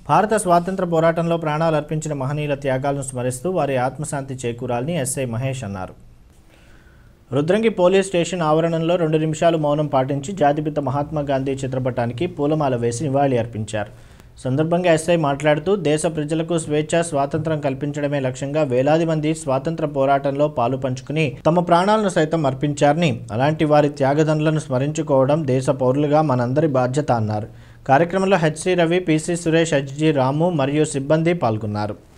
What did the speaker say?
భారత స్వాతంత్ర పోరాటంలో ప్రాణాలు అర్పించిన మహనీయుల త్యాగాలను స్మరిస్తూ వారి ఆత్మశాంతి చేకూరాలని ఎస్ఐ మహేష్ అన్నారు రుద్రంగి పోలీస్ స్టేషన్ ఆవరణంలో రెండు నిమిషాలు మౌనం పాటించి జాతిపిత మహాత్మా గాంధీ చిత్రపటానికి పూలమాల వేసి నివాళి అర్పించారు సందర్భంగా ఎస్ఐ మాట్లాడుతూ దేశ ప్రజలకు స్వేచ్ఛ స్వాతంత్రం కల్పించడమే లక్ష్యంగా వేలాది మంది స్వాతంత్ర పోరాటంలో పాలు పంచుకుని తమ ప్రాణాలను సైతం అర్పించారని అలాంటి వారి త్యాగదనులను స్మరించుకోవడం దేశ పౌరులుగా మనందరి బాధ్యత అన్నారు కార్యక్రమంలో H C Ravi P C Suresh H G Ramu మరియు సిబ్బంది పాల్గొన్నారు